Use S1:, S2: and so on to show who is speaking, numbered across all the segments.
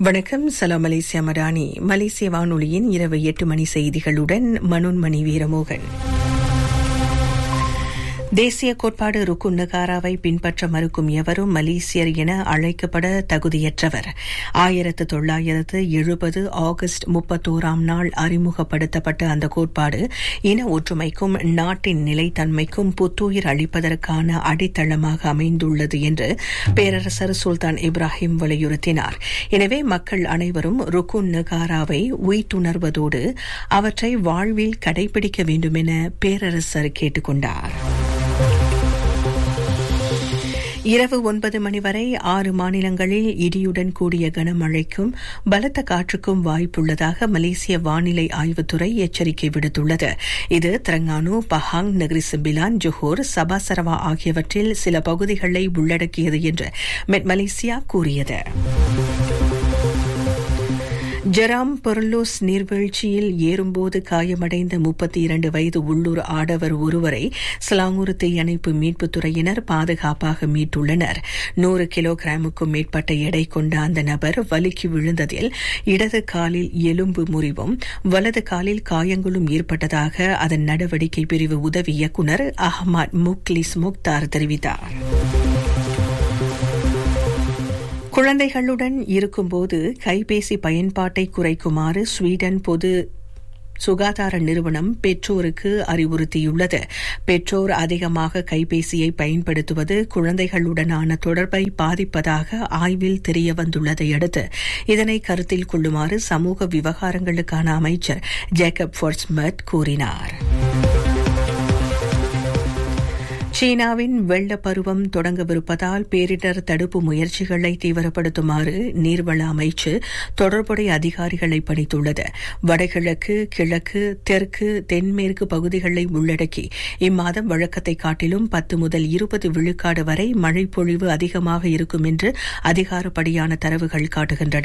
S1: வணக்கம் சலாம் மலேசியா மடானி மலேசிய வானொலியின் இரவு எட்டு மணி செய்திகளுடன் மனோன்மணி வீரமோகன் தேசிய கோட்பாடு ருக்குன் நகாராவை பின்பற்ற மறுக்கும் எவரும் மலேசியர் என அழைக்கப்பட தகுதியற்றவர் ஆயிரத்து தொள்ளாயிரத்து எழுபது ஆகஸ்ட் முப்பத்தோராம் நாள் அறிமுகப்படுத்தப்பட்ட அந்த கோட்பாடு இன ஒற்றுமைக்கும் நாட்டின் நிலைத்தன்மைக்கும் புத்துயிர் அளிப்பதற்கான அடித்தளமாக அமைந்துள்ளது என்று பேரரசர் சுல்தான் இப்ராஹிம் வலியுறுத்தினார் எனவே மக்கள் அனைவரும் ருக்குன் நகாராவை உய்த்துணர்வதோடு அவற்றை வாழ்வில் கடைபிடிக்க வேண்டுமென பேரரசர் கேட்டுக் கொண்டார் இரவு ஒன்பது மணி வரை ஆறு மாநிலங்களில் இடியுடன் கூடிய கனமழைக்கும் பலத்த காற்றுக்கும் வாய்ப்புள்ளதாக மலேசிய வானிலை ஆய்வுத்துறை எச்சரிக்கை விடுத்துள்ளது இது Terengganu Pahang Negeri Sembilan Johor Sabah Sarawak ஆகியவற்றில் சில பகுதிகளை உள்ளடக்கியது என்று மெட் மலேசியா கூறியது ஜெராம் பொர்லோஸ் நீர்வீழ்ச்சியில் ஏறும்போது காயமடைந்த முப்பத்தி இரண்டு வயது உள்ளூர் ஆடவர் ஒருவரை சிலாங்கூர் தீயணைப்பு மீட்புத் துறையினர் பாதுகாப்பாக மீட்டுள்ளனர் நூறு கிலோகிராமுக்கும் மேற்பட்ட எடை கொண்ட அந்த நபர் வலிக்கு விழுந்ததில் இடது காலில் எலும்பு முறிவும் வலது காலில் காயங்களும் ஏற்பட்டதாக அதன் நடவடிக்கை பிரிவு உதவி இயக்குநர் அஹ்மத் முக்லிஸ் முக்தார் தெரிவித்தார் குழந்தைகளுடன் இருக்கும்போது கைபேசி பயன்பாட்டை குறைக்குமாறு ஸ்வீடன் பொது சுகாதார நிறுவனம் பெற்றோருக்கு அறிவுறுத்தியுள்ளது பெற்றோர் அதிகமாக கைபேசியை பயன்படுத்துவது குழந்தைகளுடனான தொடர்பை பாதிப்பதாக ஆய்வில் தெரியவந்துள்ளதை அடுத்து இதனை கருத்தில் கொள்ளுமாறு சமூக விவகாரங்களுக்கான அமைச்சர் ஜேக்கப் ஃபோர்ஸ்மத் கூறினார் சீனாவின் வெள்ள பருவம் தொடங்கவிருப்பதால் பேரிடர் தடுப்பு முயற்சிகளை தீவிரப்படுத்துமாறு நீர்வள அமைச்சு தொடர்புடைய அதிகாரிகளை பணித்துள்ளது வடகிழக்கு கிழக்கு தெற்கு தென்மேற்கு பகுதிகளை உள்ளடக்கி இம்மாதம் வழக்கத்தை காட்டிலும் பத்து முதல் இருபது விழுக்காடு வரை மழைப்பொழிவு அதிகமாக இருக்கும் என்று அதிகாரப்படியான தரவுகள் காட்டுகின்றன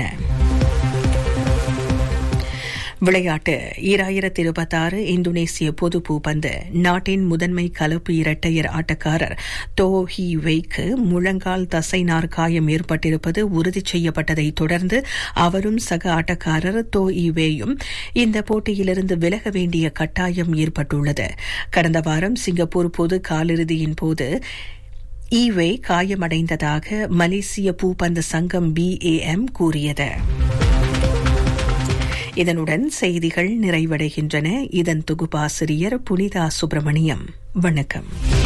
S1: விளையாட்டு ஈராயிரத்தி இருபத்தாறு இந்தோனேசிய பொது பூப்பந்து நாட்டின் முதன்மை கலப்பு இரட்டையர் ஆட்டக்காரர் தோ ஹி வெய்க்கு முழங்கால் தசைநார் காயம் ஏற்பட்டிருப்பது உறுதி செய்யப்பட்டதை தொடர்ந்து அவரும் சக ஆட்டக்காரர் தோ இவேயும் இந்த போட்டியிலிருந்து விலக வேண்டிய கட்டாயம் ஏற்பட்டுள்ளது கடந்த வாரம் சிங்கப்பூர் பொது காலிறுதியின் போது ஈவே காயமடைந்ததாக மலேசிய பூப்பந்து சங்கம் பிஏஎம் கூறியது இதனுடன் செய்திகள் நிறைவடைகின்றன இதன் தொகுப்பாசிரியர் புனிதா சுப்பிரமணியம் வணக்கம்